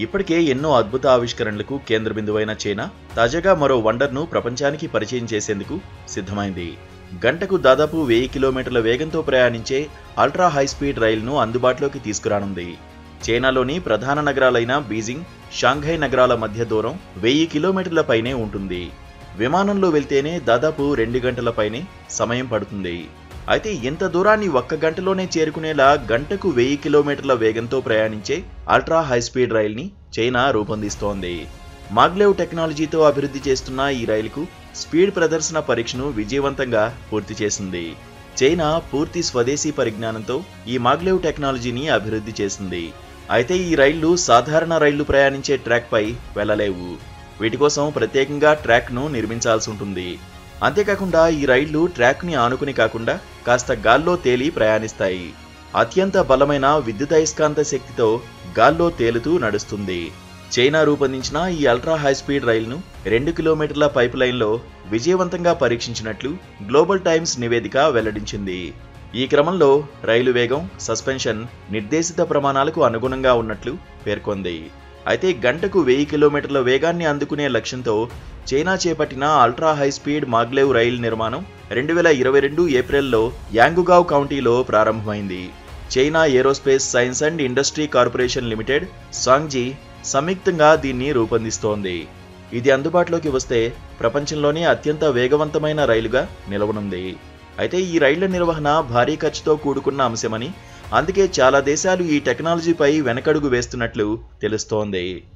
ఇప్పటికే ఎన్నో అద్భుత ఆవిష్కరణలకు కేంద్ర బిందువైన చైనా తాజాగా మరో వండర్ను ప్రపంచానికి పరిచయం చేసేందుకు సిద్ధమైంది గంటకు దాదాపు వెయ్యి కిలోమీటర్ల వేగంతో ప్రయాణించే అల్ట్రా హై స్పీడ్ రైలును అందుబాటులోకి తీసుకురానుంది చైనాలోని ప్రధాన నగరాలైన బీజింగ్ షాంఘై నగరాల మధ్య దూరం వెయ్యి కిలోమీటర్ల పైనే ఉంటుంది విమానంలో వెళ్తేనే దాదాపు రెండు గంటల పైనే సమయం పడుతుంది అయితే ఇంత దూరాన్ని ఒక్క గంటలోనే చేరుకునేలా గంటకు వెయ్యి కిలోమీటర్ల వేగంతో ప్రయాణించే అల్ట్రా హై స్పీడ్ రైల్ని చైనా రూపొందిస్తోంది మాగ్లేవ్ టెక్నాలజీతో అభివృద్ధి చేస్తున్న ఈ రైలుకు స్పీడ్ ప్రదర్శన పరీక్షను విజయవంతంగా పూర్తి చేసింది చైనా పూర్తి స్వదేశీ పరిజ్ఞానంతో ఈ మాగ్లేవ్ టెక్నాలజీని అభివృద్ధి చేసింది అయితే ఈ రైళ్లు సాధారణ రైళ్లు ప్రయాణించే ట్రాక్పై వెళ్ళలేవు వీటి కోసం ప్రత్యేకంగా ట్రాక్ను నిర్మించాల్సి ఉంటుంది అంతేకాకుండా ఈ రైళ్లు ట్రాక్ని ఆనుకుని కాకుండా కాస్త గాల్లో తేలి ప్రయాణిస్తాయి అత్యంత బలమైన విద్యుదయస్కాంత శక్తితో గాల్లో తేలుతూ నడుస్తుంది చైనా రూపొందించిన ఈ అల్ట్రా హై స్పీడ్ రైలును రెండు కిలోమీటర్ల పైప్ లైన్లో విజయవంతంగా పరీక్షించినట్లు గ్లోబల్ టైమ్స్ నివేదిక వెల్లడించింది ఈ క్రమంలో రైలు వేగం సస్పెన్షన్ నిర్దేశిత ప్రమాణాలకు అనుగుణంగా ఉన్నట్లు పేర్కొంది అయితే గంటకు వెయ్యి కిలోమీటర్ల వేగాన్ని అందుకునే లక్ష్యంతో చైనా చేపట్టిన అల్ట్రా హై స్పీడ్ మాగ్లేవ్ రైలు నిర్మాణం రెండు వేల ఇరవై రెండు ఏప్రిల్లో యాంగుగావ్ కౌంటీలో ప్రారంభమైంది China aerospace science and industry corporation limited సాంగ్జీ సంయుక్తంగా దీన్ని రూపొందిస్తోంది ఇది అందుబాటులోకి వస్తే ప్రపంచంలోనే అత్యంత వేగవంతమైన రైలుగా నిలవనుంది అయితే ఈ రైళ్ల నిర్వహణ భారీ ఖర్చుతో కూడుకున్న అంశమని అందుకే చాలా దేశాలు ఈ టెక్నాలజీపై వెనకడుగు వేస్తున్నట్లు తెలుస్తోంది